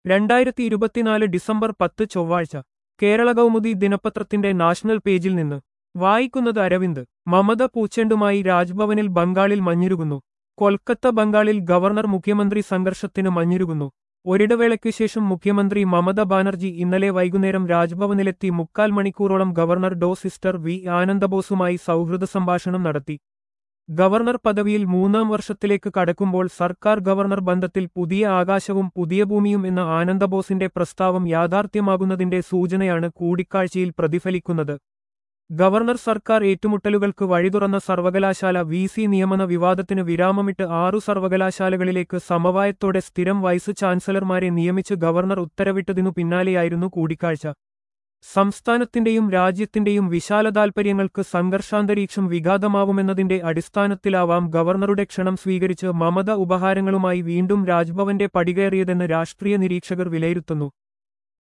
രണ്ടായിരത്തി ഇരുപത്തിനാല് ഡിസംബർ പത്ത് ചൊവ്വാഴ്ച കേരള കൗമുദി ദിനപത്രത്തിന്റെ നാഷണൽ പേജിൽ നിന്ന് വായിക്കുന്നത് അരവിന്ദ് മമത പൂച്ചെണ്ടുമായി രാജ്ഭവനിൽ ബംഗാളിൽ മഞ്ഞുരുകുന്നു കൊൽക്കത്ത ബംഗാളിൽ ഗവർണർ മുഖ്യമന്ത്രി സംഘർഷത്തിന് മഞ്ഞുരുകുന്നു ഒരിടവേളയ്ക്ക് ശേഷം മുഖ്യമന്ത്രി മമത ബാനർജി ഇന്നലെ വൈകുന്നേരം രാജ്ഭവനിലെത്തി മുക്കാൽ മണിക്കൂറോളം ഗവർണർ ഡോ സിസ്റ്റർ വി ആനന്ദബോസുമായി സൗഹൃദ സംഭാഷണം നടത്തി ഗവർണർ പദവിയിൽ മൂന്നാം വർഷത്തിലേക്ക് കടക്കുമ്പോൾ സർക്കാർ ഗവർണർ ബന്ധത്തിൽ പുതിയ ആകാശവും പുതിയ ഭൂമിയും എന്ന ആനന്ദബോസിന്റെ പ്രസ്താവം യാഥാർത്ഥ്യമാകുന്നതിന്റെ സൂചനയാണ് കൂടിക്കാഴ്ചയിൽ പ്രതിഫലിക്കുന്നത് ഗവർണർ സർക്കാർ ഏറ്റുമുട്ടലുകൾക്ക് വഴിതുറന്ന സർവകലാശാല വി സി നിയമന വിവാദത്തിന് വിരാമമിട്ട് ആറു സർവകലാശാലകളിലേക്ക് സമവായത്തോടെ സ്ഥിരം വൈസ് ചാൻസലർമാരെ നിയമിച്ച് ഗവർണർ ഉത്തരവിട്ടതിനു പിന്നാലെയായിരുന്നു കൂടിക്കാഴ്ച സംസ്ഥാനത്തിന്റെയും രാജ്യത്തിന്റെയും വിശാല താൽപര്യങ്ങൾക്ക് സംഘർഷാന്തരീക്ഷം വിഘാതമാവുമെന്നതിന്റെ അടിസ്ഥാനത്തിലാവാം ഗവർണറുടെ ക്ഷണം സ്വീകരിച്ച് മമത ഉപഹാരങ്ങളുമായി വീണ്ടും രാജ്ഭവന്റെ പടികേറിയതെന്ന് രാഷ്ട്രീയ നിരീക്ഷകർ വിലയിരുത്തുന്നു